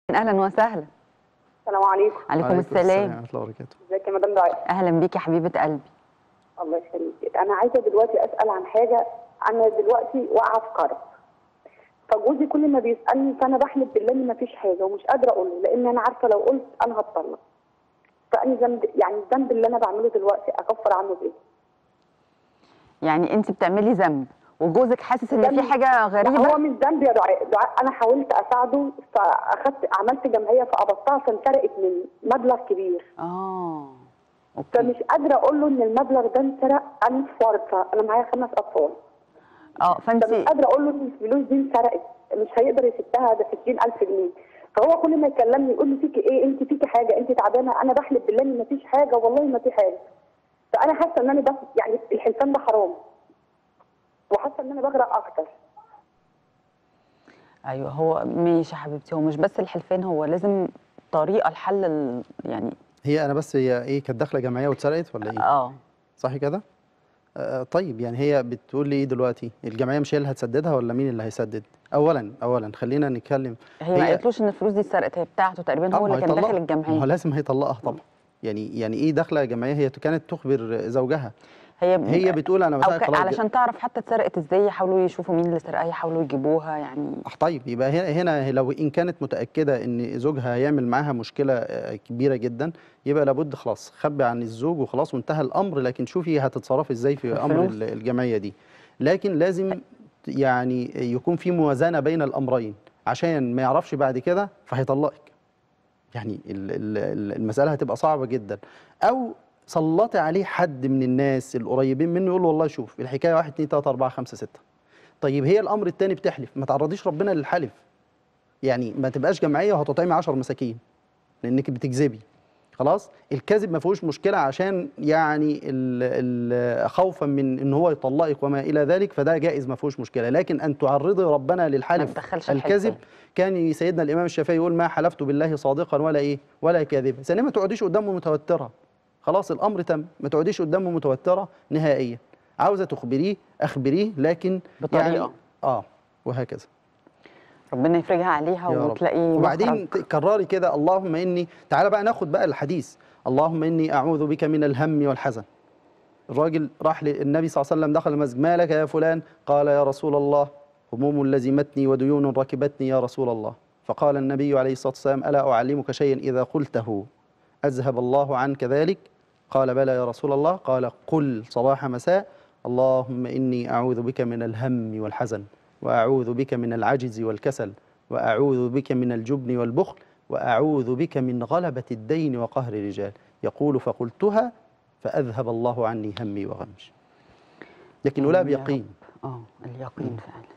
اهلا وسهلا السلام عليكم عليكم السلام ورحمه الله وبركاته ازيك يا مدام دعاء اهلا بيك يا حبيبه قلبي الله يخليك انا عايزه دلوقتي اسال عن حاجه انا دلوقتي واقعه في كرب فجوزي كل ما بيسالني فانا بحلف بالله ان مفيش حاجه ومش قادره اقول له لان انا عارفه لو قلت انا هتطلق فاني ذنب يعني الذنب اللي انا بعمله دلوقتي اكفر عنه بايه؟ يعني انت بتعملي ذنب وجوزك حاسس ان في ذنب. حاجه لا هو غريبه مش ذنب يا دعاء دعاء انا حاولت اساعده فاخدت عملت جمعيه فقبضتها عشان سرقت مني مبلغ كبير اه اوكي فمش قادره اقول له ان المبلغ ده انسرق انا في ورثه انا معايا خمس اطفال اه فانت فمش قادره اقول له ان الفلوس دي انسرقت مش هيقدر يسدها ده 60000 جنيه فهو كل ما يكلمني يقول لي فيكي ايه انت فيكي حاجه انت تعبانه انا بحلف بالله ان مفيش حاجه والله ما في حاجه فانا حاسه ان انا بس يعني الحلفان ده حرام وحاسه ان انا بغرق اكتر ايوه هو ماشي يا حبيبتي هو مش بس الحلفان هو لازم طريقه لحل ال- يعني هي انا بس هي ايه كانت داخله جمعيه واتسرقت ولا ايه اه صح كده آه طيب يعني هي بتقول لي ايه دلوقتي الجمعيه مش هي اللي هتسددها ولا مين اللي هيسدد اولا اولا خلينا نتكلم هي ما قالتلوش ان الفلوس دي اتسرقت هي بتاعته تقريبا هو آه، ما اللي كان هيطلقها. داخل ما هو الجمعيه لازم هيطلقها طبعا يعني يعني ايه داخله جمعيه هي كانت تخبر زوجها هي هي بتقول انا او بسرق ك... خلاص علشان تعرف حتى اتسرقت ازاي يحاولوا يشوفوا مين اللي سرقها يحاولوا يجيبوها يعني آه، طيب يبقى هنا هنا لو ان كانت متاكده ان زوجها هيعمل معاها مشكله آه، كبيره جدا يبقى لابد خلاص خبي عن الزوج وخلاص وانتهى الامر لكن شوفي هتتصرفي ازاي في امر الفلوس. ال- الجمعيه دي لكن لازم يعني يكون في موازنه بين الامرين عشان ما يعرفش بعد كده فهيطلقك يعني ال- ال- ال- المساله هتبقى صعبه جدا او سلطي عليه حد من الناس القريبين منه يقول له والله شوف الحكايه 1 2 3 4 5 6 طيب هي الامر الثاني بتحلف ما تعرضيش ربنا للحلف يعني ما تبقاش جمعيه وهتطعمي 10 مساكين لانك بتكذبي خلاص الكذب ما فيهوش مشكله عشان يعني ال ال خوفا من ان هو يطلقك وما الى ذلك فده جائز ما فيهوش مشكله لكن ان تعرضي ربنا للحلف تدخلش الكذب الحلفان. كان سيدنا الامام الشافعي يقول ما حلفت بالله صادقا ولا ايه ولا كاذبا ثانيا ما تقعديش قدامه متوتره خلاص الامر تم ما تقعديش قدامه متوتره نهائيا عاوزه تخبريه اخبريه لكن بطريقة. يعني اه وهكذا ربنا يفرجها عليها يا رب. وتلاقي وبعدين مخرج. تكرري كده اللهم اني تعالى بقى ناخد بقى الحديث اللهم اني اعوذ بك من الهم والحزن الراجل راح للنبي صلى الله عليه وسلم دخل المسجد ما لك يا فلان قال يا رسول الله هموم لزمتني وديون ركبتني يا رسول الله فقال النبي عليه الصلاه والسلام الا اعلمك شيئا اذا قلته اذهب الله عنك ذلك قال بلى يا رسول الله قال قل صباح مساء اللهم اني اعوذ بك من الهم والحزن واعوذ بك من العجز والكسل واعوذ بك من الجبن والبخل واعوذ بك من غلبه الدين وقهر الرجال يقول فقلتها فاذهب الله عني همي وغمي لكن ولا آمين يا رب. بيقين اه اليقين فعلا